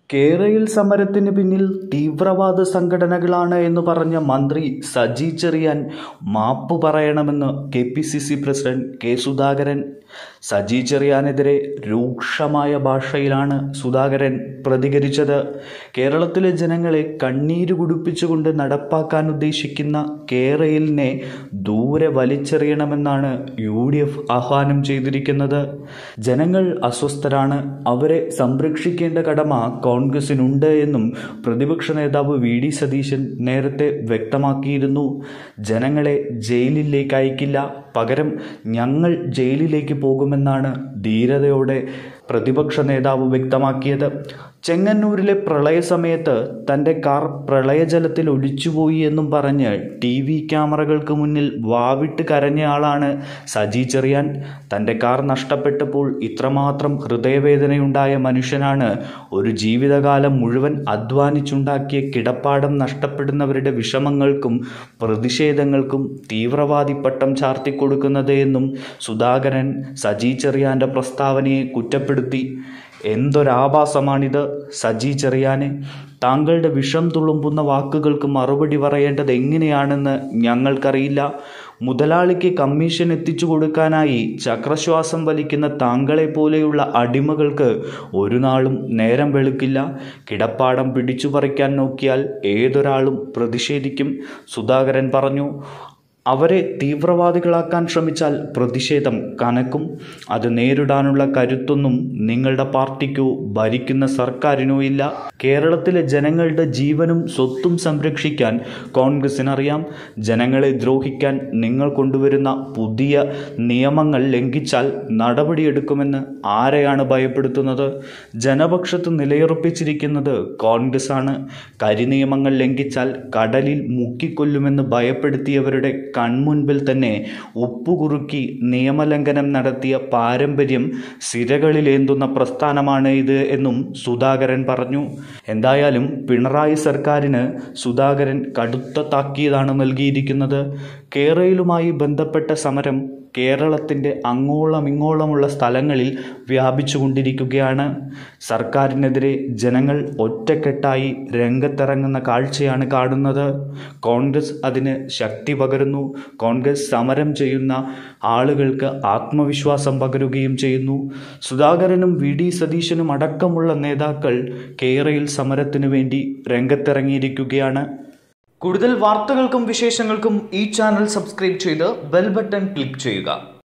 കേരയിൽ സമരത്തിന് പിന്നിൽ തീവ്രവാദ സംഘടനകളാണ് എന്ന് പറഞ്ഞ മന്ത്രി സജി ചെറിയാൻ മാപ്പ് പറയണമെന്ന് K P C C president K Sudhakaran Saji ചെറിയാനെതിരെ രൂക്ഷമായ ഭാഷയിലാണ് സുധാകരൻ പ്രതികരിച്ചത് കേരളത്തിലെ ജനങ്ങളെ കണ്ണീര് കുടിപ്പിച്ചുകൊണ്ട് നടപ്പാക്കാൻ ഉദ്ദേശിക്കുന്ന കേരളിനെ ദൂരെ വലിച്ചെറിയണമെന്നാണ് യു ഡി എഫ് ആഹ്വാനം ചെയ്തിരിക്കുന്നത് ജനങ്ങൾ അസ്വസ്ഥരാണ് അവരെ സംരക്ഷിക്കേണ്ട കടമ കോൺഗ്രസിനുണ്ട് എന്നും പ്രതിപക്ഷ നേതാവ് വി ഡി സതീശൻ നേരത്തെ വ്യക്തമാക്കിയിരുന്നു ജനങ്ങളെ ജയിലിലേക്ക് അയക്കില്ല പകരം ഞങ്ങൾ ജയിലിലേക്ക് പോകുമെന്നാണ് ധീരതയോടെ പ്രതിപക്ഷ നേതാവ് വ്യക്തമാക്കിയത് ചെങ്ങന്നൂരിലെ പ്രളയ സമയത്ത് തൻ്റെ കാർ പ്രളയജലത്തിൽ ഒലിച്ചുപോയി എന്നും പറഞ്ഞ് ടി വി ക്യാമറകൾക്ക് മുന്നിൽ വാവിട്ട് കരഞ്ഞയാളാണ് സജി ചെറിയാൻ തൻ്റെ കാർ നഷ്ടപ്പെട്ടപ്പോൾ ഇത്രമാത്രം ഹൃദയവേദനയുണ്ടായ മനുഷ്യനാണ് ഒരു ജീവിതകാലം മുഴുവൻ അധ്വാനിച്ചുണ്ടാക്കിയ കിടപ്പാടം നഷ്ടപ്പെടുന്നവരുടെ വിഷമങ്ങൾക്കും പ്രതിഷേധങ്ങൾക്കും തീവ്രവാദി പട്ടം ചാർത്തിക്കൊടുക്കുന്നത് എന്നും സുധാകരൻ സജി ചെറിയാൻ്റെ പ്രസ്താവനയെ കുറ്റപ്പെടുത്തി എന്തൊരാഭാസമാണിത് സജി ചെറിയാനെ താങ്കളുടെ വിഷം തുളുമ്പുന്ന വാക്കുകൾക്ക് മറുപടി പറയേണ്ടത് എങ്ങനെയാണെന്ന് ഞങ്ങൾക്കറിയില്ല മുതലാളിക്ക് കമ്മീഷൻ എത്തിച്ചു കൊടുക്കാനായി ചക്രശ്വാസം വലിക്കുന്ന താങ്കളെ പോലെയുള്ള അടിമകൾക്ക് ഒരു നാളും നേരം വെളുക്കില്ല കിടപ്പാടം പിടിച്ചു പറിക്കാൻ നോക്കിയാൽ ഏതൊരാളും പ്രതിഷേധിക്കും സുധാകരൻ പറഞ്ഞു അവരെ തീവ്രവാദികളാക്കാൻ ശ്രമിച്ചാൽ പ്രതിഷേധം കനക്കും അത് നേരിടാനുള്ള കരുത്തൊന്നും നിങ്ങളുടെ പാർട്ടിക്കോ ഭരിക്കുന്ന സർക്കാരിനോ ഇല്ല കേരളത്തിലെ ജനങ്ങളുടെ ജീവനും സ്വത്തും സംരക്ഷിക്കാൻ കോൺഗ്രസിനറിയാം ജനങ്ങളെ ദ്രോഹിക്കാൻ നിങ്ങൾ കൊണ്ടുവരുന്ന പുതിയ നിയമങ്ങൾ ലംഘിച്ചാൽ നടപടിയെടുക്കുമെന്ന് ആരെയാണ് ഭയപ്പെടുത്തുന്നത് ജനപക്ഷത്ത് നിലയുറപ്പിച്ചിരിക്കുന്നത് കോൺഗ്രസ് ആണ് കരിനിയമങ്ങൾ ലംഘിച്ചാൽ കടലിൽ മുക്കിക്കൊല്ലുമെന്ന് ഭയപ്പെടുത്തിയവരുടെ കൺമുൻപിൽ തന്നെ ഉപ്പുകുറുക്കി നിയമലംഘനം നടത്തിയ പാരമ്പര്യം സിരകളിലേന്തുന്ന പ്രസ്ഥാനമാണ് ഇത് എന്നും സുധാകരൻ പറഞ്ഞു എന്തായാലും പിണറായി സർക്കാരിന് സുധാകരൻ കടുത്ത താക്കീതാണ് നൽകിയിരിക്കുന്നത് കേരളയിലുമായി ബന്ധപ്പെട്ട സമരം കേരളത്തിൻ്റെ അങ്ങോളം ഇങ്ങോളമുള്ള സ്ഥലങ്ങളിൽ വ്യാപിച്ചുകൊണ്ടിരിക്കുകയാണ് സർക്കാരിനെതിരെ ജനങ്ങൾ ഒറ്റക്കെട്ടായി രംഗത്തിറങ്ങുന്ന കാഴ്ചയാണ് കാണുന്നത് കോൺഗ്രസ് അതിന് ശക്തി പകരുന്നു കോൺഗ്രസ് സമരം ചെയ്യുന്ന ആളുകൾക്ക് ആത്മവിശ്വാസം പകരുകയും ചെയ്യുന്നു സുധാകരനും വി ഡി സതീശനും അടക്കമുള്ള നേതാക്കൾ കേരയിൽ സമരത്തിനു വേണ്ടി രംഗത്തിറങ്ങിയിരിക്കുകയാണ് കൂടുതൽ വാർത്തകൾക്കും വിശേഷങ്ങൾക്കും ഈ ചാനൽ സബ്സ്ക്രൈബ് ചെയ്ത് ബെൽ ബട്ടൺ ക്ലിക്ക് ചെയ്യുക